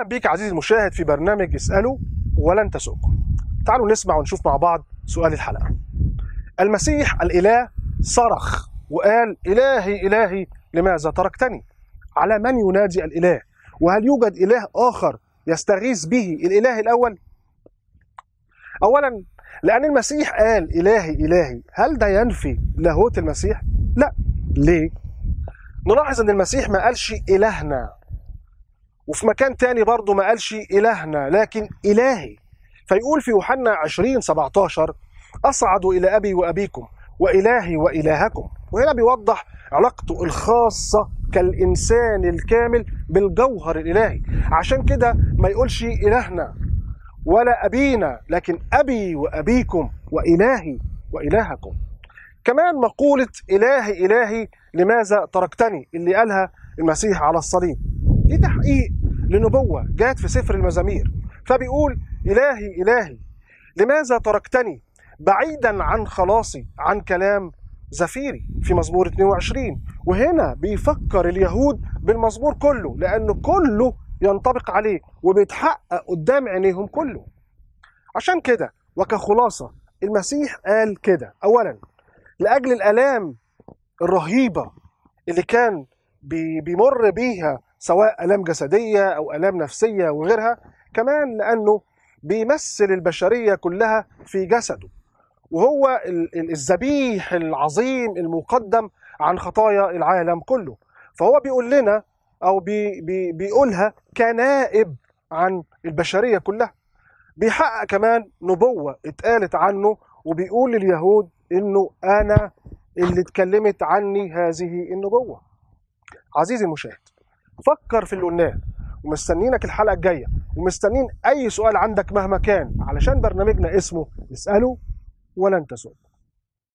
بيك عزيزي المشاهد في برنامج اسأله ولن تسؤكم تعالوا نسمع ونشوف مع بعض سؤال الحلقة المسيح الإله صرخ وقال إلهي إلهي لماذا تركتني على من ينادي الإله وهل يوجد إله آخر يستغيث به الإله الأول أولا لأن المسيح قال إلهي إلهي هل ده ينفي لاهوت المسيح؟ لا ليه؟ نلاحظ أن المسيح ما قالش إلهنا وفي مكان تاني برضه ما قالش إلهنا لكن إلهي فيقول في يوحنا 20 17 أصعد إلى أبي وأبيكم وإلهي وإلهكم وهنا بيوضح علاقته الخاصة كالإنسان الكامل بالجوهر الإلهي عشان كده ما يقولش إلهنا ولا أبينا لكن أبي وأبيكم وإلهي وإلهكم كمان مقولة إلهي إلهي لماذا تركتني اللي قالها المسيح على الصليب دي تحقيق لنبوة جات في سفر المزامير فبيقول إلهي إلهي لماذا تركتني بعيدا عن خلاصي عن كلام زفيري في مزمور 22 وهنا بيفكر اليهود بالمزمور كله لأنه كله ينطبق عليه وبيتحقق قدام عينيهم كله عشان كده وكخلاصة المسيح قال كده أولا لأجل الآلام الرهيبة اللي كان بي- بيمر بيها سواء آلام جسدية أو آلام نفسية وغيرها كمان لأنه بيمثل البشرية كلها في جسده وهو ال- ال- الذبيح العظيم المقدم عن خطايا العالم كله فهو بيقول لنا أو بي بي بيقولها كنائب عن البشرية كلها بيحقق كمان نبوة اتقالت عنه وبيقول لليهود إنه أنا اللي اتكلمت عني هذه النبوة عزيزي المشاهد فكر في اللي قلناه ومستنينك الحلقة الجاية ومستنين أي سؤال عندك مهما كان علشان برنامجنا اسمه اسأله ولن تسؤل